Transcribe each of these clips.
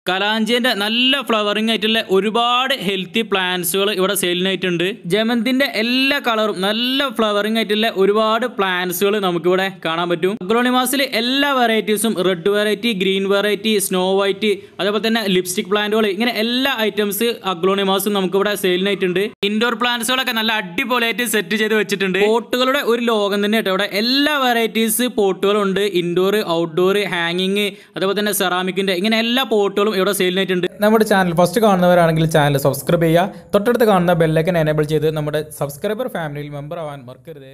കലാഞ്ചിന്റെ നല്ല ഫ്ലവറിംഗ് ആയിട്ടുള്ള ഒരുപാട് ഹെൽത്തി പ്ലാന്റ്സുകൾ ഇവിടെ സെയിലിനായിട്ടുണ്ട് ജമന്തിന്റെ എല്ലാ കളറും നല്ല ഫ്ലവറിംഗ് ആയിട്ടുള്ള ഒരുപാട് പ്ലാന്റ്സുകൾ നമുക്കിവിടെ കാണാൻ പറ്റും അഗ്രോണിമാസിൽ എല്ലാ വെറൈറ്റീസും red variety green variety snow white അതേപോലെ തന്നെ ലിപ്സ്റ്റിക് പ്ലാന്റുകൾ ഇങ്ങനെ എല്ലാ ഐറ്റംസ് അഗ്ലോണിമാസും നമുക്കിവിടെ സെയിലിനായിട്ടുണ്ട് ഇൻഡോർ പ്ലാന്റ്സുകളൊക്കെ നല്ല അടിപൊളിയായിട്ട് സെറ്റ് ചെയ്ത് വെച്ചിട്ടുണ്ട് പോട്ടുകളുടെ ഒരു ലോകം തന്നെ കേട്ടോ ഇവിടെ എല്ലാ വെറൈറ്റീസ് പോട്ടുകളുണ്ട് ഇൻഡോർ ഔട്ട്ഡോർ ഹാങ്ങിങ് അതേപോലെ തന്നെ സെറാമിക്കിന്റെ ഇങ്ങനെ എല്ലാ പോട്ടുകളും ഇവിടെ സെയിലിനായിട്ടുണ്ട് നമ്മുടെ ചാനൽ ഫസ്റ്റ് കാണുന്നവരാണെങ്കിൽ ചാനൽ സബ്സ്ക്രൈബ് ചെയ്യുക തൊട്ടടുത്ത് കാണുന്ന ബെല്ലൈക്കൻ എനേബിൾ ചെയ്ത് നമ്മുടെ സബ്സ്ക്രൈബർ ഫാമിലിയിൽ മെമ്പർ ആവാൻ മറക്കരുത്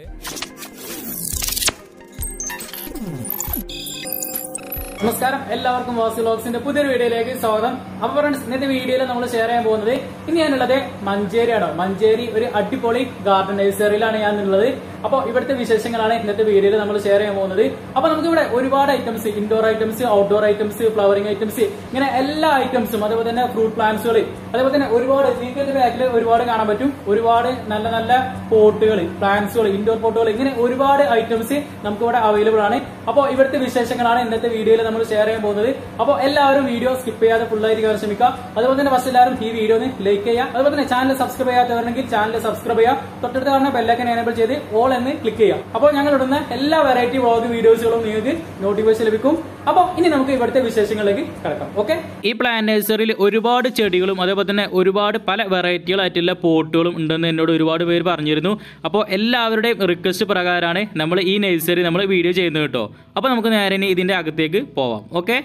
നമസ്കാരം എല്ലാവർക്കും വാസു വ്ലോഗ്സിന്റെ പുതിയൊരു വീഡിയോയിലേക്ക് സ്വാഗതം അപ്പൊ ഫ്രണ്ട്സ് ഇന്നത്തെ വീഡിയോയിൽ നമ്മൾ ഷെയർ ചെയ്യാൻ പോകുന്നത് ഇനി ഞാനുള്ളത് മഞ്ചേരിയാണ് മഞ്ചേരി ഒരു അടിപൊളി ഗാർഡൻ നഴ്സറിയിലാണ് ഞാൻ ഉള്ളത് അപ്പോൾ ഇവിടുത്തെ വിശേഷങ്ങളാണ് ഇന്നത്തെ വീഡിയോയിൽ നമ്മൾ ഷെയർ ചെയ്യാൻ പോകുന്നത് അപ്പൊ നമുക്ക് ഇവിടെ ഒരുപാട് items indoor items outdoor items flowering items ഇങ്ങനെ എല്ലാ ഐറ്റംസും അതുപോലെ തന്നെ ഫ്രൂട്ട് പ്ലാന്റ്സുകൾ അതേപോലെ തന്നെ ഒരുപാട് നിങ്ങൾക്ക് ബാക്കിൽ ഒരുപാട് കാണാൻ പറ്റും ഒരുപാട് നല്ല നല്ല പോട്ടുകൾ പ്ലാന്റ്സുകൾ ഇൻഡോർ പോട്ടുകൾ ഇങ്ങനെ ഒരുപാട് ഐറ്റംസ് നമുക്ക് ഇവിടെ അവൈലബിൾ ആണ് അപ്പോൾ ഇവിടുത്തെ വിശേഷങ്ങളാണ് ഇന്നത്തെ വീഡിയോയിൽ നമ്മൾ ഷെയർ ചെയ്യാൻ പോകുന്നത് അപ്പോൾ എല്ലാവരും വീഡിയോ സ്കിപ്പ് ചെയ്യാതെ ഫുൾ ആയിട്ട് കാണാൻ ശ്രമിക്കുക അതുപോലെ തന്നെ ഫസ്റ്റ് എല്ലാവരും ഈ വീഡിയോ ഒന്ന് ലൈക്ക് ചെയ്യുക അതുപോലെ തന്നെ ചാനൽ സബ്സ്ക്രൈബ് ചെയ്യാത്തവരുണ്ടെങ്കിൽ ചാനൽ സബ്സ്ക്രൈബ് ചെയ്യുക തൊട്ടടുത്ത് കാണുന്ന ബെല്ലൈക്കൻ എനേബിൾ ചെയ്ത് ഓൾ എന്ന് ക്ലിക്ക് ചെയ്യുക അപ്പോൾ ഞങ്ങൾ ഇടുന്ന എല്ലാ വെറൈറ്റി വ്ളോഗ് വീഡിയോസുകളും നിങ്ങൾക്ക് നോട്ടിഫിക്കേഷൻ ലഭിക്കും അപ്പോൾ ഇനി നമുക്ക് ഇവിടുത്തെ വിശേഷങ്ങളിലേക്ക് കിടക്കാം ഓക്കെ ഈ പ്ലാൻ നഴ്സറിയിൽ ഒരുപാട് ചെടികളും അതേപോലെ തന്നെ ഒരുപാട് പല വെറൈറ്റികളായിട്ടുള്ള പോട്ടുകളും ഉണ്ടെന്ന് എന്നോട് ഒരുപാട് പേര് പറഞ്ഞിരുന്നു അപ്പോൾ എല്ലാവരുടെയും റിക്വസ്റ്റ് പ്രകാരമാണ് നമ്മൾ ഈ നഴ്സറി നമ്മൾ വീഡിയോ ചെയ്യുന്നത് കേട്ടോ അപ്പോൾ നമുക്ക് നേരെ ഇനി ഇതിൻ്റെ അകത്തേക്ക് പോവാം ഓക്കെ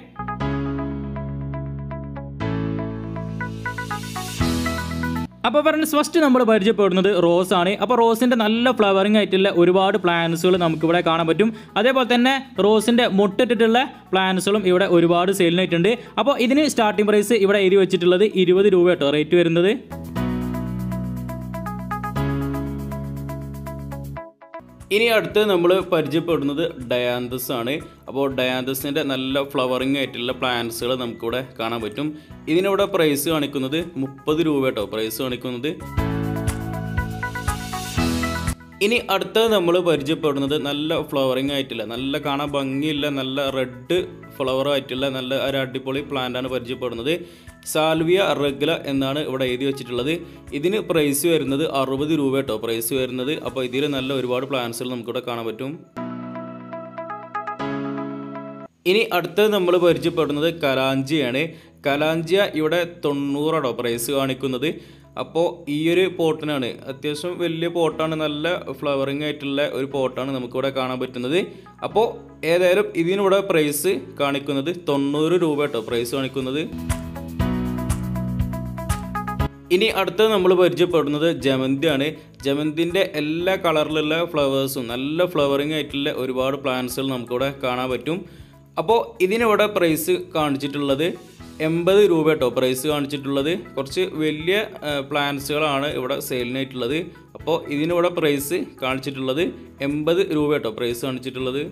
അപ്പോൾ ഫ്രണ്ട്സ് ഫസ്റ്റ് നമ്മൾ പരിചയപ്പെടുന്നത് റോസ് ആണ് അപ്പോൾ റോസിൻ്റെ നല്ല ഫ്ലവറിംഗ് ആയിട്ടുള്ള ഒരുപാട് പ്ലാന്റ്സുകൾ നമുക്കിവിടെ കാണാൻ പറ്റും അതേപോലെ തന്നെ റോസിൻ്റെ മുട്ടിട്ടിട്ടുള്ള പ്ലാന്റ്സുകളും ഇവിടെ ഒരുപാട് സെയിലിനായിട്ടുണ്ട് അപ്പോൾ ഇതിന് സ്റ്റാർട്ടിംഗ് പ്രൈസ് ഇവിടെ എഴുതി വെച്ചിട്ടുള്ളത് ഇരുപത് രൂപ കേട്ടോ റേറ്റ് വരുന്നത് ഇനി അടുത്ത് നമ്മൾ പരിചയപ്പെടുന്നത് ഡയാന്തസ് ആണ് അപ്പോൾ ഡയാന്തസിൻ്റെ നല്ല ഫ്ലവറിംഗ് ആയിട്ടുള്ള പ്ലാന്റ്സുകൾ നമുക്കിവിടെ കാണാൻ പറ്റും ഇതിനിവിടെ പ്രൈസ് കാണിക്കുന്നത് മുപ്പത് രൂപ കേട്ടോ പ്രൈസ് കാണിക്കുന്നത് ഇനി അടുത്തത് നമ്മൾ പരിചയപ്പെടുന്നത് നല്ല ഫ്ലവറിംഗ് ആയിട്ടുള്ള നല്ല കാണാൻ ഭംഗിയില്ല നല്ല റെഡ് ഫ്ലവർ ആയിട്ടുള്ള നല്ല ഒരു അടിപൊളി പ്ലാന്റ് ആണ് പരിചയപ്പെടുന്നത് സാൽവിയ റെഗുല എന്നാണ് ഇവിടെ എഴുതി വെച്ചിട്ടുള്ളത് ഇതിന് പ്രൈസ് വരുന്നത് അറുപത് രൂപ കേട്ടോ പ്രൈസ് വരുന്നത് അപ്പോൾ ഇതിൽ നല്ല ഒരുപാട് പ്ലാന്റ്സുകൾ നമുക്കിവിടെ കാണാൻ പറ്റും ഇനി അടുത്തത് നമ്മൾ പരിചയപ്പെടുന്നത് കലാഞ്ചിയാണ് കലാഞ്ചിയ ഇവിടെ തൊണ്ണൂറാണോ പ്രൈസ് കാണിക്കുന്നത് അപ്പോൾ ഈ ഒരു പോട്ടിനാണ് അത്യാവശ്യം വലിയ പോട്ടാണ് നല്ല ഫ്ലവറിങ് ആയിട്ടുള്ള ഒരു പോട്ടാണ് നമുക്കിവിടെ കാണാൻ പറ്റുന്നത് അപ്പോൾ ഏതായാലും ഇതിനിവിടെ പ്രൈസ് കാണിക്കുന്നത് തൊണ്ണൂറ് രൂപ കേട്ടോ പ്രൈസ് കാണിക്കുന്നത് ഇനി അടുത്തത് നമ്മൾ പരിചയപ്പെടുന്നത് ജമന്തിയാണ് ജമന്തിൻ്റെ എല്ലാ കളറിലുള്ള ഫ്ലവേഴ്സും നല്ല ഫ്ലവറിങ് ആയിട്ടുള്ള ഒരുപാട് പ്ലാന്റ്സുകൾ നമുക്കിവിടെ കാണാൻ പറ്റും അപ്പോൾ ഇതിനിവിടെ പ്രൈസ് കാണിച്ചിട്ടുള്ളത് എൺപത് രൂപ കേട്ടോ പ്രൈസ് കാണിച്ചിട്ടുള്ളത് കുറച്ച് വലിയ പ്ലാന്റ്സുകളാണ് ഇവിടെ സെയിലിനായിട്ടുള്ളത് അപ്പോൾ ഇതിനിവിടെ പ്രൈസ് കാണിച്ചിട്ടുള്ളത് എൺപത് രൂപ കേട്ടോ പ്രൈസ് കാണിച്ചിട്ടുള്ളത്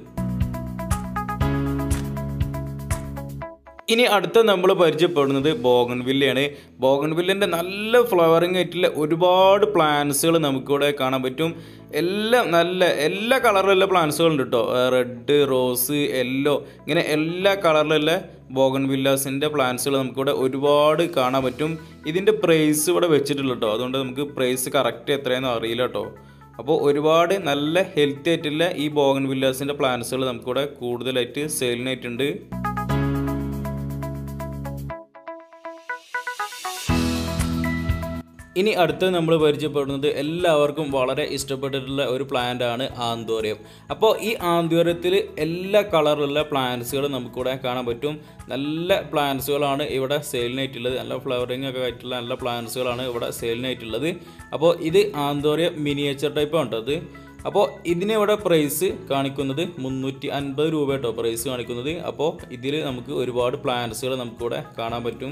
ഇനി അടുത്ത നമ്മൾ പരിചയപ്പെടുന്നത് ബോഗൺവില്ലയാണ് ബോഗൺവില്ലിൻ്റെ നല്ല ഫ്ലവറിങ് ആയിട്ടുള്ള ഒരുപാട് പ്ലാന്റ്സുകൾ നമുക്കിവിടെ കാണാൻ പറ്റും എല്ലാം നല്ല എല്ലാ കളറിലുള്ള പ്ലാന്റ്സുകളുണ്ട് കേട്ടോ റെഡ് റോസ് യെല്ലോ ഇങ്ങനെ എല്ലാ കളറിലുള്ള ബോഗൺ വില്ലാസിൻ്റെ പ്ലാന്റ്സുകൾ നമുക്കിവിടെ ഒരുപാട് കാണാൻ പറ്റും ഇതിൻ്റെ പ്രൈസ് ഇവിടെ വെച്ചിട്ടില്ല കേട്ടോ അതുകൊണ്ട് നമുക്ക് പ്രൈസ് കറക്റ്റ് എത്രയെന്ന് അറിയില്ല കേട്ടോ അപ്പോൾ ഒരുപാട് നല്ല ഹെൽത്തി ആയിട്ടുള്ള ഈ ബോഗൺ വില്ലാസിൻ്റെ പ്ലാന്റ്സുകൾ നമുക്കിവിടെ കൂടുതലായിട്ട് സെയിലിനായിട്ടുണ്ട് ഇനി അടുത്ത് നമ്മൾ പരിചയപ്പെടുന്നത് എല്ലാവർക്കും വളരെ ഇഷ്ടപ്പെട്ടിട്ടുള്ള ഒരു പ്ലാന്റ് ആണ് ആന്തോറിയം അപ്പോൾ ഈ ആന്തോറിയത്തിൽ എല്ലാ കളറിലുള്ള പ്ലാന്റ്സുകൾ നമുക്കിവിടെ കാണാൻ പറ്റും നല്ല പ്ലാന്റ്സുകളാണ് ഇവിടെ സെയിലിനായിട്ടുള്ളത് നല്ല ഫ്ലവറിങ് ഒക്കെ ആയിട്ടുള്ള നല്ല പ്ലാന്റ്സുകളാണ് ഇവിടെ സെയിലിനായിട്ടുള്ളത് അപ്പോൾ ഇത് ആന്തോറിയ മിനിയേച്ചർ ടൈപ്പ് ഉണ്ടത് അപ്പോൾ ഇതിന് ഇവിടെ പ്രൈസ് കാണിക്കുന്നത് മുന്നൂറ്റി അൻപത് രൂപ കേട്ടോ പ്രൈസ് കാണിക്കുന്നത് അപ്പോൾ ഇതിൽ നമുക്ക് ഒരുപാട് പ്ലാന്റ്സുകൾ നമുക്കിവിടെ കാണാൻ പറ്റും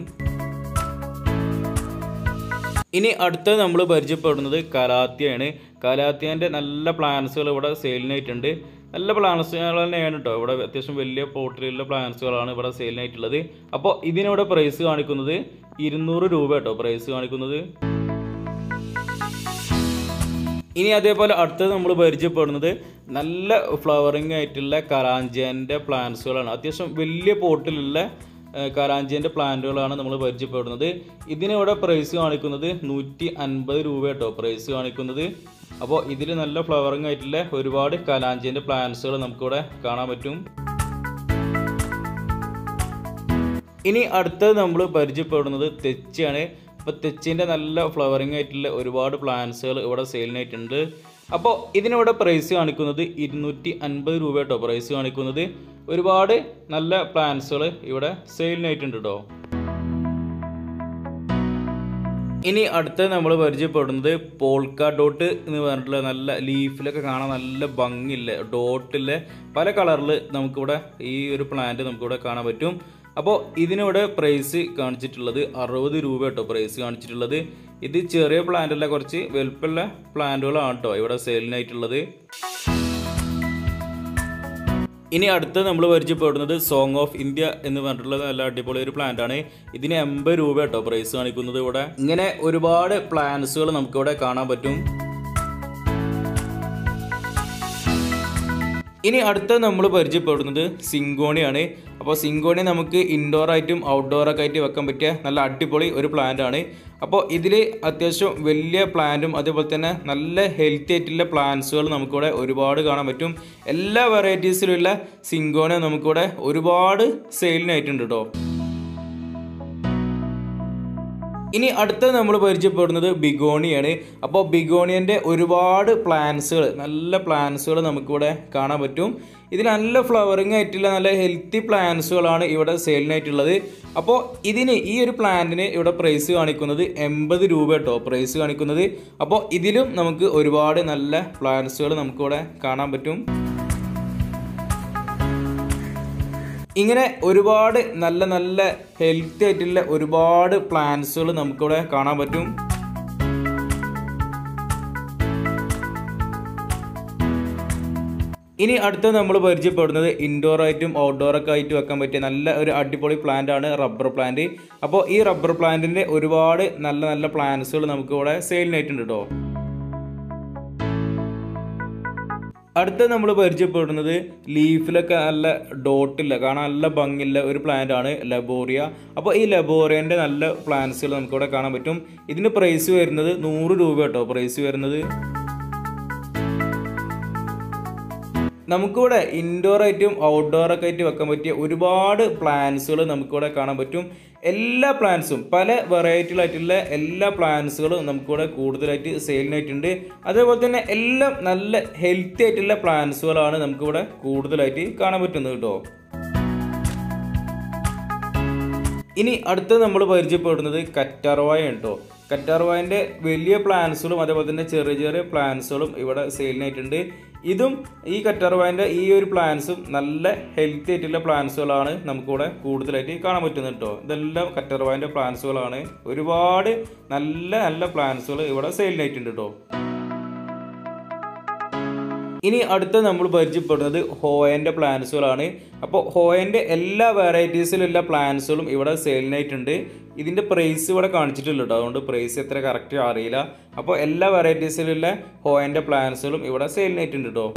ഇനി അടുത്തത് നമ്മൾ പരിചയപ്പെടുന്നത് കലാത്തിയാണ് കലാത്തിയൻ്റെ നല്ല പ്ലാന്റ്സുകൾ ഇവിടെ സെയിലിനായിട്ടുണ്ട് നല്ല പ്ലാന്റ്സുകൾ തന്നെയാണ് കേട്ടോ ഇവിടെ അത്യാവശ്യം വലിയ പോട്ടിലുള്ള പ്ലാന്റ്സുകളാണ് ഇവിടെ സെയിലിനായിട്ടുള്ളത് അപ്പോൾ ഇതിനിവിടെ പ്രൈസ് കാണിക്കുന്നത് ഇരുന്നൂറ് രൂപ കേട്ടോ പ്രൈസ് കാണിക്കുന്നത് ഇനി അതേപോലെ അടുത്തത് നമ്മൾ പരിചയപ്പെടുന്നത് നല്ല ഫ്ലവറിങ് ആയിട്ടുള്ള കറാഞ്ചിയൻ്റെ പ്ലാന്റ്സുകളാണ് അത്യാവശ്യം വലിയ പോട്ടിലുള്ള കലാഞ്ചിൻ്റെ പ്ലാന്റുകളാണ് നമ്മൾ പരിചയപ്പെടുന്നത് ഇതിനിവിടെ പ്രൈസ് കാണിക്കുന്നത് നൂറ്റി അൻപത് രൂപ കേട്ടോ പ്രൈസ് കാണിക്കുന്നത് അപ്പോൾ ഇതിൽ നല്ല ഫ്ലവറിങ് ആയിട്ടുള്ള ഒരുപാട് കലാഞ്ചിൻ്റെ പ്ലാന്റ്സുകൾ നമുക്കിവിടെ കാണാൻ പറ്റും ഇനി അടുത്തത് നമ്മൾ പരിചയപ്പെടുന്നത് തെച്ചിയാണ് അപ്പോൾ തെച്ചിൻ്റെ നല്ല ഫ്ലവറിങ് ആയിട്ടുള്ള ഒരുപാട് പ്ലാന്റ്സുകൾ ഇവിടെ സെയിലിനായിട്ടുണ്ട് അപ്പോൾ ഇതിനിവിടെ പ്രൈസ് കാണിക്കുന്നത് ഇരുന്നൂറ്റി അൻപത് രൂപ കേട്ടോ പ്രൈസ് കാണിക്കുന്നത് ഒരുപാട് നല്ല പ്ലാന്റ്സുകൾ ഇവിടെ സെയിലിനായിട്ടുണ്ട് കേട്ടോ ഇനി അടുത്ത നമ്മൾ പരിചയപ്പെടുന്നത് പോൾക്ക ഡോട്ട് എന്ന് പറഞ്ഞിട്ടുള്ള നല്ല ലീഫിലൊക്കെ കാണാൻ നല്ല ഭംഗിയില്ല ഡോട്ടിലെ പല കളറിൽ നമുക്കിവിടെ ഈ ഒരു പ്ലാന്റ് നമുക്കിവിടെ കാണാൻ പറ്റും അപ്പോൾ ഇതിനിവിടെ പ്രൈസ് കാണിച്ചിട്ടുള്ളത് അറുപത് രൂപ കേട്ടോ പ്രൈസ് കാണിച്ചിട്ടുള്ളത് ഇത് ചെറിയ പ്ലാന്റ് അല്ല കുറച്ച് വലുപ്പമുള്ള പ്ലാന്റുകളാണ് കേട്ടോ ഇവിടെ സെയിലിനായിട്ടുള്ളത് ഇനി അടുത്ത നമ്മൾ പരിചയപ്പെടുന്നത് സോങ് ഓഫ് ഇന്ത്യ എന്ന് പറഞ്ഞിട്ടുള്ള നല്ല അടിപൊളി ഒരു പ്ലാന്റ് ആണ് ഇതിന് എൺപത് രൂപ കേട്ടോ പ്രൈസ് കാണിക്കുന്നത് ഇവിടെ ഇങ്ങനെ ഒരുപാട് പ്ലാന്റ്സുകൾ നമുക്കിവിടെ കാണാൻ പറ്റും ഇനി അടുത്ത നമ്മൾ പരിചയപ്പെടുന്നത് സിങ്കോണിയാണ് അപ്പോൾ സിങ്കോണി നമുക്ക് ഇൻഡോർ ആയിട്ടും ഔട്ട്ഡോർ ഒക്കെ ആയിട്ട് വെക്കാൻ പറ്റിയ നല്ല അടിപൊളി ഒരു പ്ലാന്റ് ആണ് അപ്പോൾ ഇതിൽ അത്യാവശ്യം വലിയ പ്ലാന്റും അതേപോലെ തന്നെ നല്ല ഹെൽത്തി ആയിട്ടുള്ള പ്ലാന്റ്സുകൾ നമുക്കിവിടെ ഒരുപാട് കാണാൻ പറ്റും എല്ലാ വെറൈറ്റീസിലുള്ള സിങ്കോണി നമുക്കിവിടെ ഒരുപാട് സെയിലിനായിട്ടുണ്ട് കേട്ടോ ഇനി അടുത്ത നമ്മൾ പരിചയപ്പെടുന്നത് ബിഗോണിയാണ് അപ്പോൾ ബിഗോണിയൻ്റെ ഒരുപാട് പ്ലാന്റ്സുകൾ നല്ല പ്ലാന്റ്സുകൾ നമുക്കിവിടെ കാണാൻ പറ്റും ഇതിൽ നല്ല ഫ്ലവറിങ് ആയിട്ടുള്ള നല്ല ഹെൽത്തി പ്ലാന്റ്സുകളാണ് ഇവിടെ സെയിലിനായിട്ടുള്ളത് അപ്പോൾ ഇതിന് ഈ ഒരു പ്ലാന്റിന് ഇവിടെ പ്രൈസ് കാണിക്കുന്നത് എൺപത് രൂപ കേട്ടോ പ്രൈസ് കാണിക്കുന്നത് അപ്പോൾ ഇതിലും നമുക്ക് ഒരുപാട് നല്ല പ്ലാന്റ്സുകൾ നമുക്കിവിടെ കാണാൻ പറ്റും ഇങ്ങനെ ഒരുപാട് നല്ല നല്ല ഹെൽത്തി ആയിട്ടുള്ള ഒരുപാട് പ്ലാന്റ്സുകൾ നമുക്കിവിടെ കാണാൻ പറ്റും ഇനി അടുത്ത നമ്മൾ പരിചയപ്പെടുന്നത് ഇൻഡോർ ആയിട്ടും ഔട്ട്ഡോർ ഒക്കെ ആയിട്ട് വെക്കാൻ പറ്റിയ നല്ല ഒരു അടിപൊളി പ്ലാന്റ് ആണ് റബ്ബർ പ്ലാന്റ് അപ്പോൾ ഈ റബ്ബർ പ്ലാന്റിന്റെ ഒരുപാട് നല്ല നല്ല പ്ലാന്റ്സുകൾ നമുക്ക് ഇവിടെ സെയിലിനായിട്ടുണ്ട് കേട്ടോ അടുത്ത നമ്മൾ പരിചയപ്പെടുന്നത് ലീഫിലൊക്കെ നല്ല ഡോട്ടില്ല കാണാൻ നല്ല ഭംഗിയുള്ള ഒരു പ്ലാന്റ് ആണ് ലബോറിയ അപ്പോൾ ഈ ലബോറിയൻ്റെ നല്ല പ്ലാന്റ്സുകൾ നമുക്കിവിടെ കാണാൻ പറ്റും ഇതിന് പ്രൈസ് വരുന്നത് നൂറ് രൂപ കേട്ടോ പ്രൈസ് വരുന്നത് നമുക്കിവിടെ ഇൻഡോർ ആയിട്ടും ഔട്ട്ഡോർ ഒക്കെ ആയിട്ട് വെക്കാൻ പറ്റിയ ഒരുപാട് പ്ലാന്റ്സുകൾ നമുക്കിവിടെ കാണാൻ പറ്റും എല്ലാ പ്ലാന്റ്സും പല വെറൈറ്റികളായിട്ടുള്ള എല്ലാ പ്ലാന്റ്സുകളും നമുക്കിവിടെ കൂടുതലായിട്ട് സെയിലിനായിട്ടുണ്ട് അതേപോലെ തന്നെ എല്ലാം നല്ല ഹെൽത്തി ആയിട്ടുള്ള പ്ലാന്റ്സുകളാണ് നമുക്കിവിടെ കൂടുതലായിട്ട് കാണാൻ പറ്റുന്നത് കേട്ടോ ഇനി അടുത്ത നമ്മൾ പരിചയപ്പെടുന്നത് കറ്റാർവായ കേട്ടോ കറ്റാർവായൻ്റെ വലിയ പ്ലാന്റ്സുകളും അതേപോലെ തന്നെ ചെറിയ ചെറിയ പ്ലാന്റ്സുകളും ഇവിടെ സെയിലിനായിട്ടുണ്ട് ഇതും ഈ കറ്റാർവായൻ്റെ ഈ ഒരു പ്ലാന്റ്സും നല്ല ഹെൽത്തി ആയിട്ടുള്ള പ്ലാന്റ്സുകളാണ് നമുക്കിവിടെ കൂടുതലായിട്ട് കാണാൻ പറ്റുന്നത് കേട്ടോ ഇതെല്ലാം കറ്റാർവായൻ്റെ പ്ലാന്റ്സുകളാണ് ഒരുപാട് നല്ല നല്ല പ്ലാന്റ്സുകൾ ഇവിടെ സെയിലിനായിട്ടുണ്ട് കേട്ടോ ഇനി അടുത്ത നമ്മൾ പരിചയപ്പെടുന്നത് ഹോയൻ്റെ പ്ലാന്റ്സുകളാണ് അപ്പോൾ ഹോയൻ്റെ എല്ലാ വെറൈറ്റീസിലുള്ള പ്ലാന്റ്സുകളും ഇവിടെ സെയിലിനായിട്ടുണ്ട് ഇതിൻ്റെ പ്രൈസ് ഇവിടെ കാണിച്ചിട്ടില്ല കേട്ടോ അതുകൊണ്ട് പ്രൈസ് എത്ര കറക്റ്റ് അറിയില്ല അപ്പോൾ എല്ലാ വെറൈറ്റീസിലുള്ള ഹോയൻ്റെ പ്ലാന്റ്സുകളും ഇവിടെ സെയിലിനായിട്ടുണ്ട് കേട്ടോ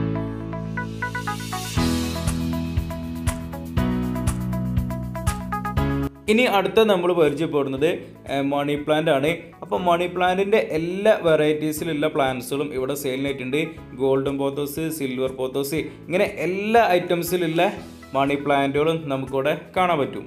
ഇനി അടുത്ത നമ്മൾ പരിചയപ്പെടുന്നത് മണി പ്ലാന്റ് ആണ് അപ്പോൾ മണി പ്ലാന്റിൻ്റെ എല്ലാ വെറൈറ്റീസിലുള്ള പ്ലാന്റ്സുകളും ഇവിടെ സെയിലിനായിട്ടുണ്ട് ഗോൾഡൻ പോത്തോസ് സിൽവർ പോത്തോസ് ഇങ്ങനെ എല്ലാ ഐറ്റംസിലുള്ള മണി പ്ലാന്റുകളും നമുക്കിവിടെ കാണാൻ പറ്റും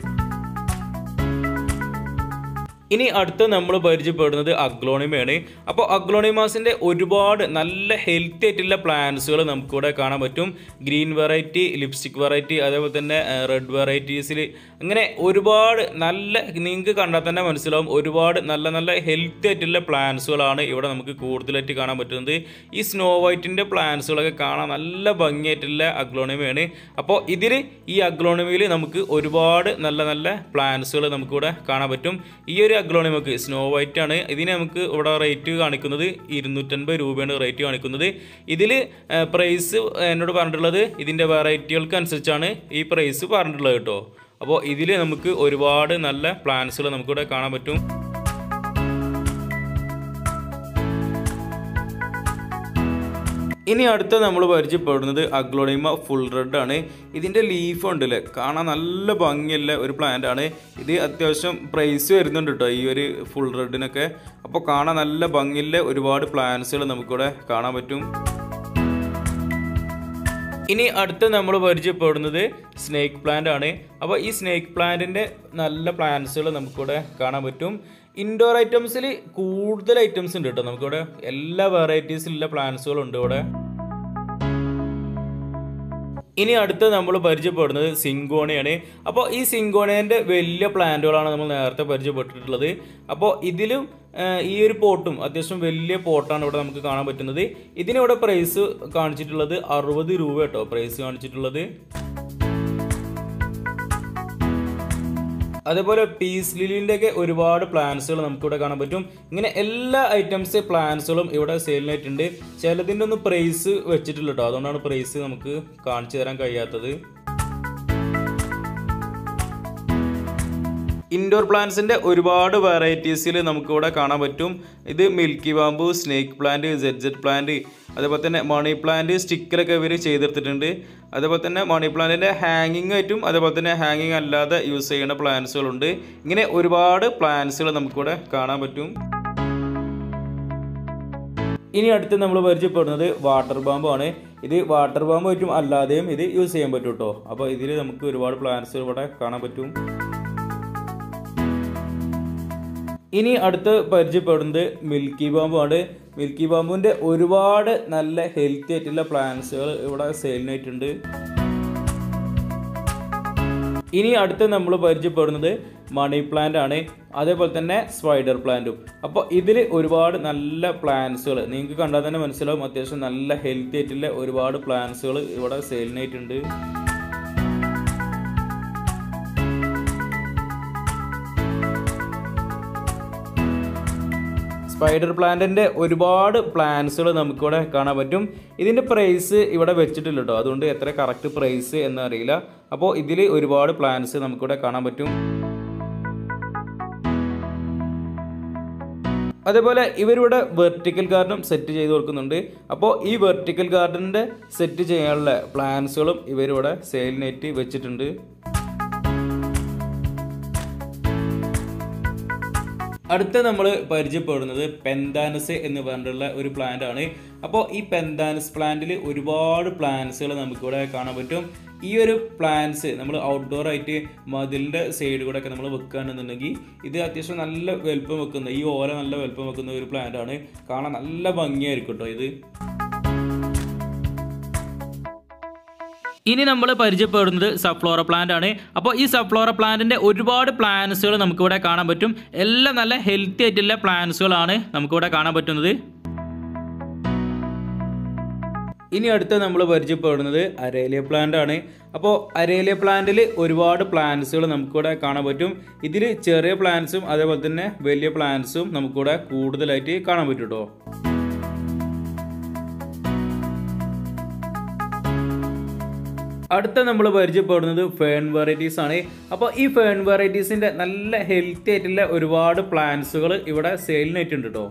ഇനി അടുത്ത നമ്മൾ പരിചയപ്പെടുന്നത് അഗ്ലോണിമയാണ് അപ്പോൾ അഗ്ലോണിമാസിൻ്റെ ഒരുപാട് നല്ല ഹെൽത്തി ആയിട്ടുള്ള പ്ലാന്റ്സുകൾ നമുക്കിവിടെ കാണാൻ പറ്റും ഗ്രീൻ വെറൈറ്റി ലിപ്സ്റ്റിക് വെറൈറ്റി അതേപോലെ തന്നെ റെഡ് വെറൈറ്റീസിൽ അങ്ങനെ ഒരുപാട് നല്ല നിങ്ങൾക്ക് കണ്ടാൽ തന്നെ മനസ്സിലാവും ഒരുപാട് നല്ല നല്ല ഹെൽത്തി ആയിട്ടുള്ള പ്ലാന്റ്സുകളാണ് ഇവിടെ നമുക്ക് കൂടുതലായിട്ട് കാണാൻ പറ്റുന്നത് ഈ സ്നോ വൈറ്റിൻ്റെ പ്ലാന്റ്സുകളൊക്കെ കാണാൻ നല്ല ഭംഗിയായിട്ടുള്ള അഗ്ലോണിമയാണ് അപ്പോൾ ഇതിൽ ഈ അഗ്ലോണിമയിൽ നമുക്ക് ഒരുപാട് നല്ല നല്ല പ്ലാന്റ്സുകൾ നമുക്കിവിടെ കാണാൻ പറ്റും ഈ ഒരു അഗ്ലോണിമക്ക് സ്നോ വൈറ്റ് ആണ് ഇതിന് നമുക്ക് ഇവിടെ റേറ്റ് കാണിക്കുന്നത് ഇരുന്നൂറ്റൻപത് രൂപയാണ് റേറ്റ് കാണിക്കുന്നത് ഇതിൽ പ്രൈസ് എന്നോട് പറഞ്ഞിട്ടുള്ളത് ഇതിൻ്റെ വെറൈറ്റികൾക്ക് അനുസരിച്ചാണ് ഈ പ്രൈസ് പറഞ്ഞിട്ടുള്ളത് കേട്ടോ അപ്പോൾ ഇതിൽ നമുക്ക് ഒരുപാട് നല്ല പ്ലാന്റ്സുകൾ നമുക്കിവിടെ കാണാൻ പറ്റും ഇനി അടുത്ത നമ്മൾ പരിചയപ്പെടുന്നത് അഗ്ലോണിമ ഫുൾ റെഡ് ആണ് ഇതിൻ്റെ ലീഫ് ഉണ്ടല്ലേ കാണാൻ നല്ല ഭംഗിയുള്ള ഒരു പ്ലാന്റ് ആണ് ഇത് അത്യാവശ്യം പ്രൈസ് വരുന്നുണ്ട് കേട്ടോ ഈ ഒരു ഫുൾ റെഡിനൊക്കെ അപ്പോൾ കാണാൻ നല്ല ഭംഗിയുള്ള ഒരുപാട് പ്ലാന്റ്സുകൾ നമുക്കിവിടെ കാണാൻ പറ്റും ഇനി അടുത്ത നമ്മൾ പരിചയപ്പെടുന്നത് സ്നേക്ക് പ്ലാന്റ് ആണ് അപ്പോൾ ഈ സ്നേക്ക് പ്ലാന്റിൻ്റെ നല്ല പ്ലാന്റ്സുകൾ നമുക്കിവിടെ കാണാൻ പറ്റും ഇൻഡോർ ഐറ്റംസിൽ കൂടുതൽ ഐറ്റംസ് ഉണ്ട് കേട്ടോ നമുക്കിവിടെ എല്ലാ വെറൈറ്റീസിലുള്ള പ്ലാന്റ്സുകളും ഉണ്ട് ഇവിടെ ഇനി അടുത്ത് നമ്മൾ പരിചയപ്പെടുന്നത് സിങ്കോണിയാണ് അപ്പോൾ ഈ സിങ്കോണിയൻ്റെ വലിയ പ്ലാന്റുകളാണ് നമ്മൾ നേരത്തെ പരിചയപ്പെട്ടിട്ടുള്ളത് അപ്പോൾ ഇതിലും ആ, ഈ ഒരു പോട്ടും അത്യാവശ്യം വലിയ പോട്ടാണ് ഇവിടെ നമുക്ക് കാണാൻ പറ്റുന്നത് ഇതിനിവിടെ പ്രൈസ് കാണിച്ചിട്ടുള്ളത് അറുപത് രൂപ കേട്ടോ പ്രൈസ് കാണിച്ചിട്ടുള്ളത് അതേപോലെ പീസ് ലിലിൻ്റെ ഒക്കെ ഒരുപാട് പ്ലാന്റ്സുകൾ നമുക്കിവിടെ കാണാൻ പറ്റും ഇങ്ങനെ എല്ലാ ഐറ്റംസ് പ്ലാന്റ്സുകളും ഇവിടെ സെയിലിനായിട്ടുണ്ട് ചിലതിൻ്റെ ഒന്നും പ്രൈസ് വെച്ചിട്ടില്ല കേട്ടോ അതുകൊണ്ടാണ് പ്രൈസ് നമുക്ക് കാണിച്ചു തരാൻ കഴിയാത്തത് ഇൻഡോർ പ്ലാന്റ്സിൻ്റെ ഒരുപാട് വെറൈറ്റീസിൽ നമുക്കിവിടെ കാണാൻ പറ്റും ഇത് milky bamboo snake plant Z Z plant അതേപോലെ തന്നെ മണി പ്ലാന്റ് സ്റ്റിക്കറൊക്കെ ഇവർ ചെയ്തെടുത്തിട്ടുണ്ട് അതേപോലെ തന്നെ മണി പ്ലാന്റിൻ്റെ ഹാങ്ങിങ് ആയിട്ടും അതേപോലെ തന്നെ ഹാങ്ങിങ് അല്ലാതെ യൂസ് ചെയ്യുന്ന പ്ലാന്റ്സുകളുണ്ട് ഇങ്ങനെ ഒരുപാട് പ്ലാന്റ്സുകൾ നമുക്കിവിടെ കാണാൻ പറ്റും ഇനി അടുത്ത് നമ്മൾ പരിചയപ്പെടുന്നത് വാട്ടർ ബാമ്പ് ആണ് ഇത് വാട്ടർ ബാമ്പ് ആയിട്ടും അല്ലാതെയും ഇത് യൂസ് ചെയ്യാൻ പറ്റും കേട്ടോ അപ്പോൾ ഇതിൽ നമുക്ക് ഒരുപാട് പ്ലാന്റ്സുകൾ ഇവിടെ കാണാൻ പറ്റും ഇനി അടുത്ത് പരിചയപ്പെടുന്നത് മിൽക്കി ബാമ്പു ആണ് മിൽക്കി ബാമ്പുവിൻ്റെ ഒരുപാട് നല്ല ഹെൽത്തി ആയിട്ടുള്ള പ്ലാന്റ്സുകൾ ഇവിടെ സെയിലിനായിട്ടുണ്ട് ഇനി അടുത്ത് നമ്മൾ പരിചയപ്പെടുന്നത് മണി പ്ലാന്റ് ആണ് അതേപോലെ തന്നെ സ്പൈഡർ പ്ലാന്റും അപ്പോൾ ഇതിൽ ഒരുപാട് നല്ല പ്ലാന്റ്സുകൾ നിങ്ങൾക്ക് കണ്ടാൽ തന്നെ മനസ്സിലാവും അത്യാവശ്യം നല്ല ഹെൽത്തി ആയിട്ടുള്ള ഒരുപാട് പ്ലാന്റ്സുകൾ ഇവിടെ സെയിലിനായിട്ടുണ്ട് സ്പൈഡർ പ്ലാന്റിൻ്റെ ഒരുപാട് പ്ലാന്റ്സുകൾ നമുക്കിവിടെ കാണാൻ പറ്റും ഇതിൻ്റെ പ്രൈസ് ഇവിടെ വെച്ചിട്ടില്ല കേട്ടോ അതുകൊണ്ട് എത്ര കറക്റ്റ് പ്രൈസ് എന്നറിയില്ല അപ്പോൾ ഇതിൽ ഒരുപാട് പ്ലാന്റ്സ് നമുക്കിവിടെ കാണാൻ പറ്റും അതേപോലെ ഇവരിവിടെ വെർട്ടിക്കൽ ഗാർഡനും സെറ്റ് ചെയ്ത് കൊടുക്കുന്നുണ്ട് അപ്പോൾ ഈ വെർട്ടിക്കൽ ഗാർഡനിൻ്റെ സെറ്റ് ചെയ്യാനുള്ള പ്ലാന്റ്സുകളും ഇവരിവിടെ സെയിലിനായിട്ട് വെച്ചിട്ടുണ്ട് അടുത്ത നമ്മൾ പരിചയപ്പെടുന്നത് പെന്താനസ് എന്ന് പറഞ്ഞിട്ടുള്ള ഒരു പ്ലാന്റ് ആണ് അപ്പോൾ ഈ പെന്താനസ് പ്ലാന്റിൽ ഒരുപാട് പ്ലാന്റ്സുകൾ നമുക്കിവിടെ കാണാൻ പറ്റും ഈ ഒരു പ്ലാന്റ്സ് നമ്മൾ ഔട്ട്ഡോർ ആയിട്ട് മതിലിൻ്റെ സൈഡ് കൂടെ ഒക്കെ നമ്മൾ വെക്കുകയാണെന്നുണ്ടെങ്കിൽ ഇത് അത്യാവശ്യം നല്ല വലുപ്പം വെക്കുന്ന ഈ ഓല നല്ല വലുപ്പം വെക്കുന്ന ഒരു പ്ലാന്റ് ആണ് കാണാൻ നല്ല ഭംഗിയായിരിക്കും കേട്ടോ ഇത് ഇനി നമ്മൾ പരിചയപ്പെടുന്നത് സഫ്ലോറ പ്ലാന്റ് ആണ് അപ്പോൾ ഈ സഫ്ലോറ പ്ലാന്റിൻ്റെ ഒരുപാട് പ്ലാന്റ്സുകൾ നമുക്കിവിടെ കാണാൻ പറ്റും എല്ലാം നല്ല ഹെൽത്തി ആയിട്ടുള്ള പ്ലാന്റ്സുകളാണ് നമുക്കിവിടെ കാണാൻ പറ്റുന്നത് ഇനി അടുത്ത നമ്മൾ പരിചയപ്പെടുന്നത് അരേലിയ പ്ലാന്റ് ആണ് അപ്പോൾ അരേലിയ പ്ലാന്റിൽ ഒരുപാട് പ്ലാന്റ്സുകൾ നമുക്കിവിടെ കാണാൻ പറ്റും ഇതിൽ ചെറിയ പ്ലാന്റ്സും അതേപോലെ തന്നെ വലിയ പ്ലാന്റ്സും നമുക്കിവിടെ കൂടുതലായിട്ട് കാണാൻ പറ്റും കേട്ടോ അടുത്ത നമ്മൾ പരിചയപ്പെടുന്നത് ഫേൺ വെറൈറ്റീസ് ആണ് അപ്പോൾ ഈ ഫേൺ വെറൈറ്റീസിൻ്റെ നല്ല ഹെൽത്തി ആയിട്ടുള്ള ഒരുപാട് പ്ലാന്റ്സുകൾ ഇവിടെ സെയിലിനായിട്ടുണ്ട് കേട്ടോ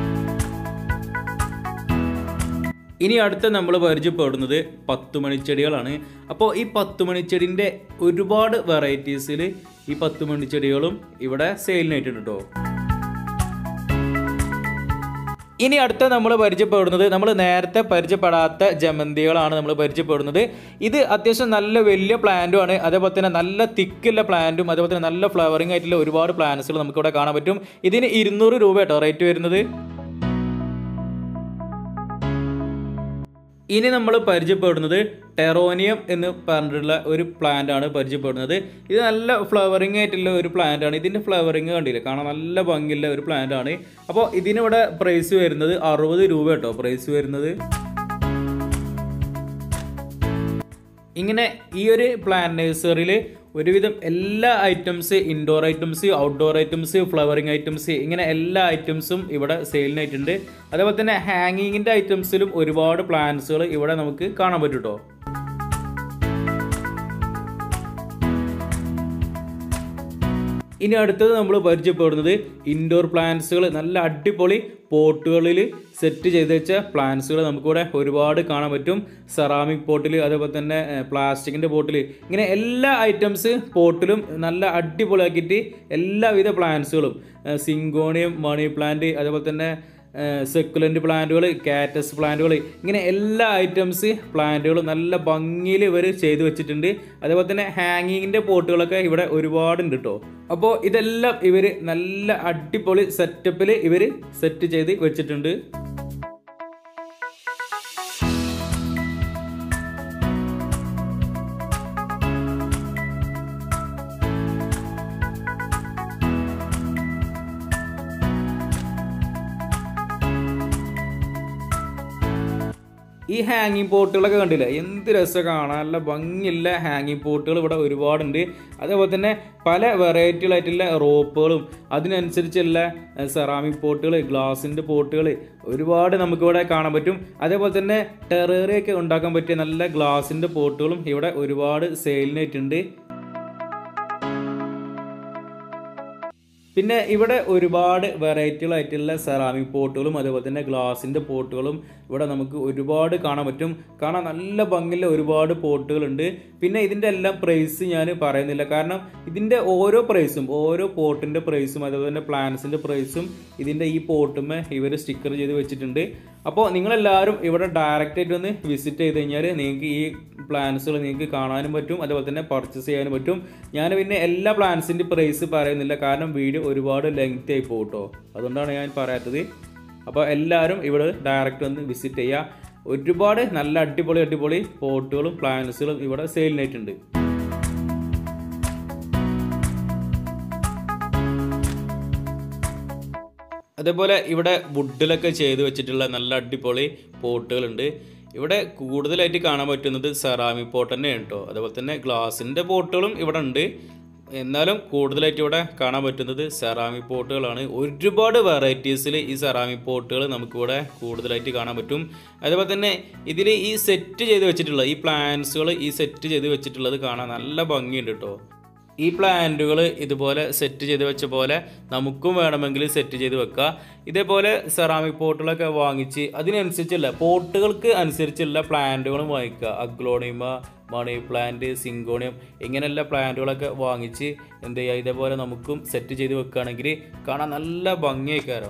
ഇനി അടുത്ത നമ്മൾ പരിചയപ്പെടുന്നത് പത്തുമണിച്ചെടികളാണ് അപ്പോൾ ഈ പത്തുമണിച്ചെടിൻ്റെ ഒരുപാട് വെറൈറ്റീസിൽ ഈ പത്തുമണിച്ചെടികളും ഇവിടെ സെയിലിനായിട്ടുണ്ട് കേട്ടോ ഇനി അടുത്ത നമ്മൾ പരിചയപ്പെടുന്നത് നമ്മൾ നേരത്തെ പരിചയപ്പെടാത്ത ജമന്തികളാണ് നമ്മൾ പരിചയപ്പെടുന്നത് ഇത് അത്യാവശ്യം നല്ല വലിയ പ്ലാന്റും ആണ് അതേപോലെ തന്നെ നല്ല തിക്കുള്ള പ്ലാന്റും അതേപോലെ തന്നെ നല്ല ഫ്ലവറിംഗ് ആയിട്ടുള്ള ഒരുപാട് പ്ലാന്റ്സുകൾ നമുക്കിവിടെ കാണാൻ പറ്റും ഇതിന് ഇരുന്നൂറ് രൂപ കേട്ടോ റേറ്റ് വരുന്നത് ഇനി നമ്മൾ പരിചയപ്പെടുന്നത് ടെറോനിയം എന്ന് പറഞ്ഞിട്ടുള്ള ഒരു പ്ലാന്റ് ആണ് പരിചയപ്പെടുന്നത് ഇത് നല്ല ഫ്ലവറിംഗ് ആയിട്ടുള്ള ഒരു പ്ലാന്റ് ആണ് ഇതിൻ്റെ ഫ്ലവറിങ് കണ്ടില്ലേ കാണാൻ നല്ല ഭംഗിയുള്ള ഒരു പ്ലാന്റ് ആണ് അപ്പോൾ ഇതിനിവിടെ പ്രൈസ് വരുന്നത് അറുപത് രൂപ കേട്ടോ പ്രൈസ് വരുന്നത് ഇങ്ങനെ ഈ ഒരു പ്ലാന്റ് നഴ്സറിയിൽ ഒരുവിധം എല്ലാ items indoor items outdoor items flowering items ഇങ്ങനെ എല്ലാ ഐറ്റംസും ഇവിടെ സെയിലിനായിട്ടുണ്ട് അതേപോലെ തന്നെ ഹാങ്ങിങ്ങിൻ്റെ ഐറ്റംസിലും ഒരുപാട് പ്ലാന്റ്സുകൾ ഇവിടെ നമുക്ക് കാണാൻ പറ്റും കേട്ടോ ഇനി അടുത്തത് നമ്മൾ പരിചയപ്പെടുന്നത് ഇൻഡോർ പ്ലാന്റ്സുകൾ നല്ല അടിപൊളി പോട്ടുകളിൽ സെറ്റ് ചെയ്ത് വെച്ച പ്ലാന്റ്സുകൾ നമുക്കിവിടെ ഒരുപാട് കാണാൻ പറ്റും സെറാമിക് പോട്ടിൽ അതേപോലെ തന്നെ പ്ലാസ്റ്റിക്കിൻ്റെ പോട്ടിൽ ഇങ്ങനെ എല്ലാ ഐറ്റംസ് പോട്ടിലും നല്ല അടിപൊളിയാക്കിയിട്ട് എല്ലാവിധ പ്ലാന്റ്സുകളും സിങ്കോണിയം മണി പ്ലാന്റ് അതേപോലെ തന്നെ സെക്കുലൻ്റ് പ്ലാന്റുകൾ കാറ്റസ് പ്ലാന്റുകൾ ഇങ്ങനെ എല്ലാ ഐറ്റംസ് പ്ലാന്റുകളും നല്ല ഭംഗിയിൽ ഇവർ ചെയ്തു വെച്ചിട്ടുണ്ട് അതേപോലെ തന്നെ ഹാങ്ങിങ്ങിൻ്റെ പോട്ടുകളൊക്കെ ഇവിടെ ഒരുപാടുണ്ട് കേട്ടോ അപ്പോൾ ഇതെല്ലാം ഇവർ നല്ല അടിപൊളി സെറ്റപ്പിൽ ഇവർ സെറ്റ് ചെയ്ത് വെച്ചിട്ടുണ്ട് ഈ ഹാങ്ങിങ് പോട്ടുകളൊക്കെ കണ്ടില്ലേ എന്ത് രസം കാണാൻ നല്ല ഭംഗിയുള്ള ഹാങ്ങിങ് പോട്ടുകൾ ഇവിടെ ഒരുപാടുണ്ട് അതേപോലെ തന്നെ പല വെറൈറ്റികളായിട്ടുള്ള റോപ്പുകളും അതിനനുസരിച്ചുള്ള സെറാമിക് പോട്ടുകൾ ഗ്ലാസിൻ്റെ പോട്ടുകൾ ഒരുപാട് നമുക്കിവിടെ കാണാൻ പറ്റും അതേപോലെ തന്നെ ടെറേറിയൊക്കെ ഉണ്ടാക്കാൻ പറ്റിയ നല്ല ഗ്ലാസിൻ്റെ പോട്ടുകളും ഇവിടെ ഒരുപാട് സെയിലിനായിട്ടുണ്ട് പിന്നെ ഇവിടെ ഒരുപാട് വെറൈറ്റികളായിട്ടുള്ള സെറാമിക് പോട്ടുകളും അതേപോലെ തന്നെ ഗ്ലാസിൻ്റെ പോട്ടുകളും ഇവിടെ നമുക്ക് ഒരുപാട് കാണാൻ പറ്റും കാണാൻ നല്ല ഭംഗിയുള്ള ഒരുപാട് പോട്ടുകളുണ്ട് പിന്നെ ഇതിൻ്റെ എല്ലാം പ്രൈസ് ഞാൻ പറയുന്നില്ല കാരണം ഇതിൻ്റെ ഓരോ പ്രൈസും ഓരോ പോട്ടിൻ്റെ പ്രൈസും അതേപോലെ തന്നെ പ്ലാന്റ്സിൻ്റെ പ്രൈസും ഇതിൻ്റെ ഈ പോട്ടുമേ ഇവർ സ്റ്റിക്കർ ചെയ്ത് വെച്ചിട്ടുണ്ട് അപ്പോൾ നിങ്ങളെല്ലാവരും ഇവിടെ ഡയറക്റ്റ് ആയിട്ട് ഒന്ന് വിസിറ്റ് ചെയ്ത് കഴിഞ്ഞാൽ നിങ്ങൾക്ക് ഈ പ്ലാൻസുകൾ നിങ്ങൾക്ക് കാണാനും പറ്റും അതേപോലെ തന്നെ പർച്ചേസ് ചെയ്യാനും പറ്റും ഞാൻ പിന്നെ എല്ലാ പ്ലാൻസിൻ്റെ പ്രൈസ് പറയുന്നില്ല കാരണം വീഡിയോ ഒരുപാട് ലെങ്ത് ആയി പോകും കേട്ടോ അതുകൊണ്ടാണ് ഞാൻ പറയാത്തത് അപ്പോൾ എല്ലാവരും ഇവിടെ ഡയറക്റ്റ് ഒന്ന് വിസിറ്റ് ചെയ്യുക ഒരുപാട് നല്ല അടിപൊളി അടിപൊളി പോട്ടുകളും പ്ലാൻസുകളും ഇവിടെ സെയിലിനായിട്ടുണ്ട് അതേപോലെ ഇവിടെ വുഡിലൊക്കെ ചെയ്ത് വെച്ചിട്ടുള്ള നല്ല അടിപൊളി പോട്ടുകളുണ്ട് ഇവിടെ കൂടുതലായിട്ട് കാണാൻ പറ്റുന്നത് സെറാമിക് പോട്ട് തന്നെയാണ് കേട്ടോ അതേപോലെ തന്നെ ഗ്ലാസിൻ്റെ പോട്ടുകളും ഇവിടെ ഉണ്ട് എന്നാലും കൂടുതലായിട്ട് ഇവിടെ കാണാൻ പറ്റുന്നത് സെറാമിക് പോട്ടുകളാണ് ഒരുപാട് വെറൈറ്റീസിൽ ഈ സെറാമിക് പോട്ടുകൾ നമുക്കിവിടെ കൂടുതലായിട്ട് കാണാൻ പറ്റും അതേപോലെ തന്നെ ഇതിൽ ഈ സെറ്റ് ചെയ്ത് വെച്ചിട്ടുള്ള ഈ പ്ലാന്റ്സുകൾ ഈ സെറ്റ് ചെയ്ത് വെച്ചിട്ടുള്ളത് കാണാൻ നല്ല ഭംഗിയുണ്ട് കേട്ടോ ഈ പ്ലാന്റുകൾ ഇതുപോലെ സെറ്റ് ചെയ്ത് വെച്ച പോലെ നമുക്കും വേണമെങ്കിൽ സെറ്റ് ചെയ്ത് വെക്കാം ഇതേപോലെ സെറാമിക് പോട്ടുകളൊക്കെ വാങ്ങിച്ച് അതിനനുസരിച്ചുള്ള പോട്ടുകൾക്ക് അനുസരിച്ചുള്ള പ്ലാന്റുകളും വാങ്ങിക്കുക അഗ്ലോണിമ മണി പ്ലാന്റ് സിങ്കോണിയം ഇങ്ങനെയുള്ള പ്ലാന്റുകളൊക്കെ വാങ്ങിച്ച് എന്ത് ചെയ്യുക ഇതേപോലെ നമുക്കും സെറ്റ് ചെയ്ത് വെക്കുകയാണെങ്കിൽ കാണാൻ നല്ല ഭംഗിയായിക്കാരോ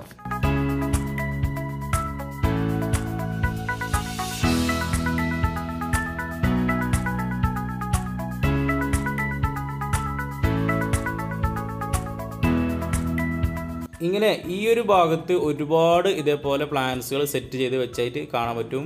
ഇങ്ങനെ ഈ ഒരു ഭാഗത്ത് ഒരുപാട് ഇതേപോലെ പ്ലാന്റ്സുകൾ സെറ്റ് ചെയ്ത് വെച്ചായിട്ട് കാണാൻ പറ്റും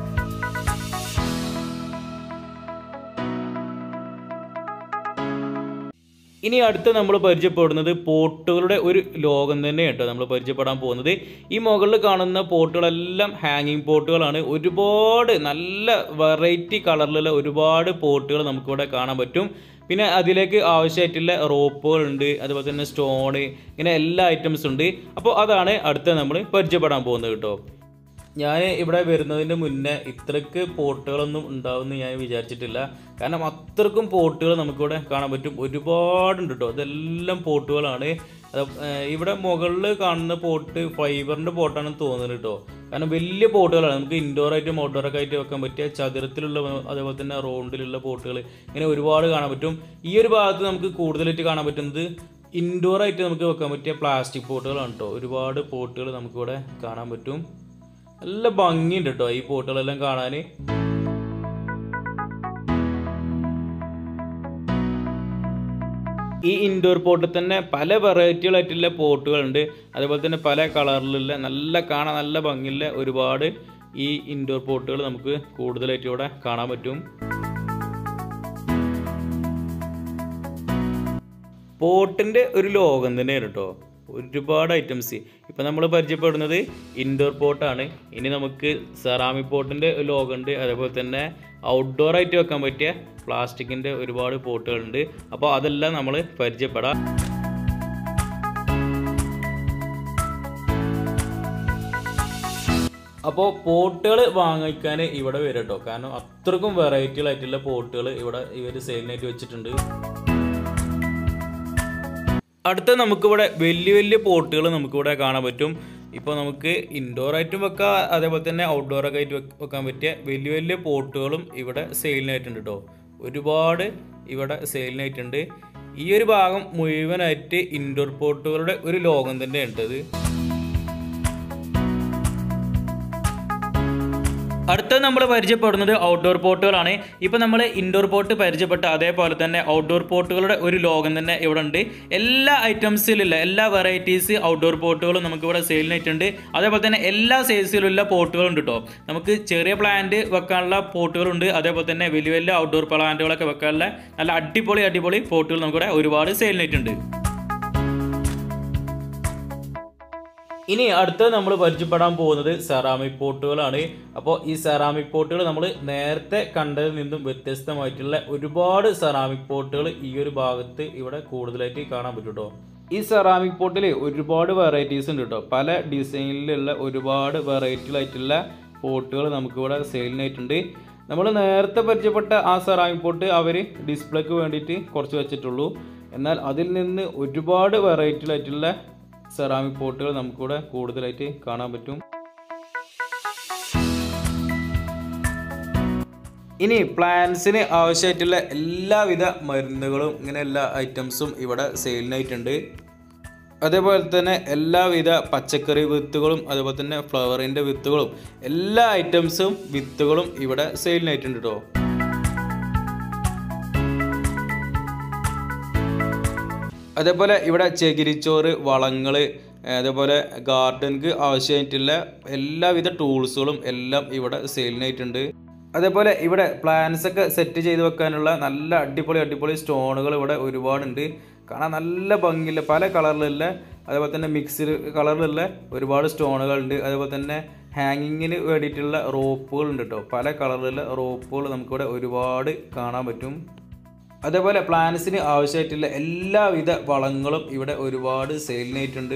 ഇനി അടുത്ത് നമ്മൾ പരിചയപ്പെടുന്നത് പോട്ടുകളുടെ ഒരു ലോകം തന്നെ കേട്ടോ നമ്മൾ പരിചയപ്പെടാൻ പോകുന്നത് ഈ മുകളിൽ കാണുന്ന പോട്ടുകളെല്ലാം ഹാങ്ങിങ് പോട്ടുകളാണ് ഒരുപാട് നല്ല വെറൈറ്റി കളറിലുള്ള ഒരുപാട് പോട്ടുകൾ നമുക്കിവിടെ കാണാൻ പറ്റും പിന്നെ അതിലേക്ക് ആവശ്യമായിട്ടുള്ള റോപ്പുകളുണ്ട് അതുപോലെ തന്നെ സ്റ്റോണ് ഇങ്ങനെ എല്ലാ ഐറ്റംസ് ഉണ്ട് അപ്പോൾ അതാണ് അടുത്ത നമ്മൾ പരിചയപ്പെടാൻ പോകുന്നത് കേട്ടോ ഞാൻ ഇവിടെ വരുന്നതിന് മുന്നേ ഇത്രയ്ക്ക് പോട്ടുകളൊന്നും ഉണ്ടാവുമെന്ന് ഞാൻ വിചാരിച്ചിട്ടില്ല കാരണം അത്രക്കും പോട്ടുകൾ നമുക്കിവിടെ കാണാൻ പറ്റും ഒരുപാടുണ്ട് കേട്ടോ അതെല്ലാം പോട്ടുകളാണ് അത് ഏർ ഇവിടെ മുകളിൽ കാണുന്ന പോട്ട് ഫൈബറിൻ്റെ പോട്ടാണെന്ന് തോന്നുന്നത് കേട്ടോ കാരണം വലിയ പോട്ടുകളാണ് നമുക്ക് ഇൻഡോർ ആയിട്ടും ഔട്ട്ഡോർ ഒക്കെ ആയിട്ട് വെക്കാൻ പറ്റിയ ചതുരത്തിലുള്ള അതേപോലെ തന്നെ റൗണ്ടിലുള്ള പോട്ടുകൾ ഇങ്ങനെ ഒരുപാട് കാണാൻ പറ്റും ഈ ഒരു ഭാഗത്ത് നമുക്ക് കൂടുതലായിട്ട് കാണാൻ പറ്റുന്നത് ഇൻഡോർ ആയിട്ട് നമുക്ക് വെക്കാൻ പറ്റിയ പ്ലാസ്റ്റിക് പോട്ടുകളാണ് കേട്ടോ ഒരുപാട് പോട്ടുകൾ നമുക്കിവിടെ കാണാൻ പറ്റും നല്ല ഭംഗിയുണ്ട് കേട്ടോ ഈ പോട്ടുകളെല്ലാം കാണാൻ ഈ ഇൻഡോർ പോട്ടിൽ തന്നെ പല വെറൈറ്റികളായിട്ടുള്ള പോട്ടുകളുണ്ട് അതേപോലെ തന്നെ പല കളറിലുള്ള നല്ല കാണാൻ നല്ല ഭംഗിയുള്ള ഒരുപാട് ഈ ഇൻഡോർ പോട്ടുകൾ നമുക്ക് കൂടുതലായിട്ട് ഇവിടെ കാണാൻ പറ്റും പോട്ടിൻ്റെ ഒരു ലോകം തന്നെയാണ് കേട്ടോ ഒരുപാട് ഐറ്റംസ് ഇപ്പം നമ്മൾ പരിചയപ്പെടുന്നത് ഇൻഡോർ പോട്ടാണ് ഇനി നമുക്ക് സെറാമിക് പോട്ടിൻ്റെ ലോകമുണ്ട് അതേപോലെ തന്നെ ഔട്ട്ഡോർ ആയിട്ട് വെക്കാൻ പറ്റിയ പ്ലാസ്റ്റിക്കിൻ്റെ ഒരുപാട് പോട്ടുകളുണ്ട് അപ്പോൾ അതെല്ലാം നമ്മൾ പരിചയപ്പെടാം അപ്പോൾ പോട്ടുകൾ വാങ്ങിക്കാൻ ഇവിടെ വരും കേട്ടോ കാരണം അത്രക്കും വെറൈറ്റികളായിട്ടുള്ള പോട്ടുകൾ ഇവിടെ ഇവർ സെയിലിനായിട്ട് വെച്ചിട്ടുണ്ട് അടുത്ത നമുക്കിവിടെ വലിയ വലിയ പോട്ടുകൾ നമുക്കിവിടെ കാണാൻ പറ്റും ഇപ്പോൾ നമുക്ക് ഇൻഡോർ ആയിട്ടും വെക്കാം അതേപോലെ തന്നെ ഔട്ട്ഡോർ ഒക്കെ ആയിട്ട് വെക്ക- വെക്കാൻ പറ്റിയ വലിയ വലിയ പോട്ടുകളും ഇവിടെ സെയിലിനായിട്ടുണ്ട് കേട്ടോ ഒരുപാട് ഇവിടെ സെയിലിനായിട്ടുണ്ട് ഈ ഒരു ഭാഗം മുഴുവനായിട്ട് ഇൻഡോർ പോട്ടുകളുടെ ഒരു ലോകം തന്നെയാണ് ഇത് അടുത്ത നമ്മൾ പരിചയപ്പെടുന്നത് ഔട്ട്ഡോർ പോട്ടുകളാണ് ഇപ്പോൾ നമ്മൾ ഇൻഡോർ പോട്ട് പരിചയപ്പെട്ട അതേപോലെ തന്നെ ഔട്ട്ഡോർ പോട്ടുകളുടെ ഒരു ലോകം തന്നെ ഇവിടെ ഉണ്ട് എല്ലാ ഐറ്റംസിലുള്ള എല്ലാ വെറൈറ്റീസ് ഔട്ട്ഡോർ പോട്ടുകളും നമുക്ക് ഇവിടെ സെയിലിനായിട്ടുണ്ട് അതേപോലെ തന്നെ എല്ലാ സൈസിലുള്ള പോട്ടുകളുണ്ട് കേട്ടോ നമുക്ക് ചെറിയ പ്ലാന്റ് വെക്കാനുള്ള പോട്ടുകളുണ്ട് അതേപോലെ തന്നെ വലിയ വലിയ ഔട്ട്ഡോർ പ്ലാന്റുകളൊക്കെ വെക്കാനുള്ള നല്ല അടിപൊളി അടിപൊളി പോട്ടുകൾ നമുക്കിവിടെ ഒരുപാട് സെയിലിനായിട്ടുണ്ട് ഇനി അടുത്തത് നമ്മൾ പരിചയപ്പെടാൻ പോകുന്നത് സെറാമിക് പോട്ടുകളാണ് അപ്പോൾ ഈ സെറാമിക് പോട്ടുകൾ നമ്മൾ നേരത്തെ കണ്ടതിൽ നിന്നും വ്യത്യസ്തമായിട്ടുള്ള ഒരുപാട് സെറാമിക് പോട്ടുകൾ ഈ ഒരു ഭാഗത്ത് ഇവിടെ കൂടുതലായിട്ട് കാണാൻ പറ്റും കേട്ടോ ഈ സെറാമിക് പോട്ടിൽ ഒരുപാട് വെറൈറ്റീസ് ഉണ്ട് കേട്ടോ പല ഡിസൈനിലുള്ള ഒരുപാട് വെറൈറ്റികളായിട്ടുള്ള പോട്ടുകൾ നമുക്കിവിടെ സെയിലിനായിട്ടുണ്ട് നമ്മൾ നേരത്തെ പരിചയപ്പെട്ട ആ സെറാമിക് പോട്ട് അവർ ഡിസ്പ്ലേക്ക് വേണ്ടിയിട്ട് കുറച്ച് വെച്ചിട്ടുള്ളൂ എന്നാൽ അതിൽ നിന്ന് ഒരുപാട് വെറൈറ്റികളായിട്ടുള്ള സെറാമിക് പോട്ടുകൾ നമുക്കിവിടെ കൂടുതലായിട്ട് കാണാൻ പറ്റും ഇനി പ്ലാന്റ്സിന് ആവശ്യമായിട്ടുള്ള എല്ലാവിധ മരുന്നുകളും ഇങ്ങനെ എല്ലാ ഐറ്റംസും ഇവിടെ സെയിലിനായിട്ടുണ്ട് അതേപോലെ തന്നെ എല്ലാവിധ പച്ചക്കറി വിത്തുകളും അതേപോലെ തന്നെ ഫ്ലവറിൻ്റെ വിത്തുകളും എല്ലാ ഐറ്റംസും വിത്തുകളും ഇവിടെ സെയിലിനായിട്ടുണ്ട് കേട്ടോ അതേപോലെ ഇവിടെ ചകിരിച്ചോറ് വളങ്ങൾ അതേപോലെ ഗാർഡൻക്ക് ആവശ്യമായിട്ടുള്ള എല്ലാവിധ ടൂൾസുകളും എല്ലാം ഇവിടെ സെയിലിനായിട്ടുണ്ട് അതേപോലെ ഇവിടെ പ്ലാന്റ്സ് ഒക്കെ സെറ്റ് ചെയ്ത് വെക്കാനുള്ള നല്ല അടിപൊളി അടിപൊളി സ്റ്റോണുകൾ ഇവിടെ ഒരുപാടുണ്ട് കാണാൻ നല്ല ഭംഗിയുള്ള പല കളറിലുള്ള അതേപോലെ തന്നെ മിക്സ്ഡ് കളറിലുള്ള ഒരുപാട് സ്റ്റോണുകളുണ്ട് അതേപോലെ തന്നെ ഹാങ്ങിങ്ങിന് വേണ്ടിയിട്ടുള്ള റോപ്പുകൾ ഉണ്ട് കേട്ടോ പല കളറിലുള്ള റോപ്പുകൾ നമുക്കിവിടെ ഒരുപാട് കാണാൻ പറ്റും അതേപോലെ പ്ലാന്റ്സിന് ആവശ്യമായിട്ടുള്ള എല്ലാവിധ വളങ്ങളും ഇവിടെ ഒരുപാട് സെയിലിനായിട്ടുണ്ട്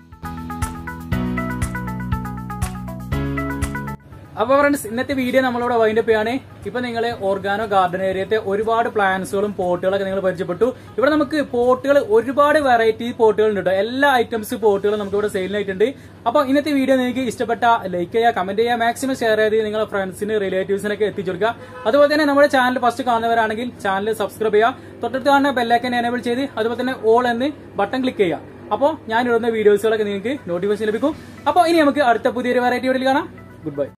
അപ്പൊ ഫ്രണ്ട്സ് ഇന്നത്തെ വീഡിയോ നമ്മളിവിടെ വൈൻഡപ്പ് ചെയ്യാണ് ഇപ്പൊ നിങ്ങൾ ഓർഗാനോ ഗാർഡൻ ഏരിയത്തെ ഒരുപാട് പ്ലാന്റ്സുകളും പോട്ടുകളൊക്കെ നിങ്ങൾ പരിചയപ്പെട്ടു ഇവിടെ നമുക്ക് പോട്ടുകൾ ഒരുപാട് വെറൈറ്റി പോട്ടുകൾ ഉണ്ട് കേട്ടോ എല്ലാ ഐറ്റംസ് പോട്ടുകളും നമുക്ക് ഇവിടെ സെയിലിനായിട്ടുണ്ട് അപ്പൊ ഇന്നത്തെ വീഡിയോ നിങ്ങൾക്ക് ഇഷ്ടപ്പെട്ട ലൈക്ക് ചെയ്യുക കമന്റ് ചെയ്യുക മാക്സിമം ഷെയർ ചെയ്ത് നിങ്ങളുടെ ഫ്രണ്ട്സിന് റിലേറ്റീവ്സിനൊക്കെ എത്തിച്ചു കൊടുക്കുക അതുപോലെ തന്നെ നമ്മുടെ ചാനൽ ഫസ്റ്റ് കാണുന്നവരാണെങ്കിൽ ചാനൽ സബ്സ്ക്രൈബ് ചെയ്യുക തൊട്ടടുത്ത് കാണുന്ന ബെല്ലൈക്കൻ എനേബിൾ ചെയ്ത് അതുപോലെ തന്നെ ഓൾ എന്ന് ബട്ടൺ ക്ലിക്ക് ചെയ്യുക അപ്പോൾ ഞാൻ ഇടുന്ന വീഡിയോസുകളൊക്കെ നിങ്ങൾക്ക് നോട്ടിഫിക്കേഷൻ ലഭിക്കും അപ്പോൾ ഇനി നമുക്ക് അടുത്ത പുതിയൊരു വെറൈറ്റി വീഡിയോയിൽ കാണാം ഗുഡ് ബൈ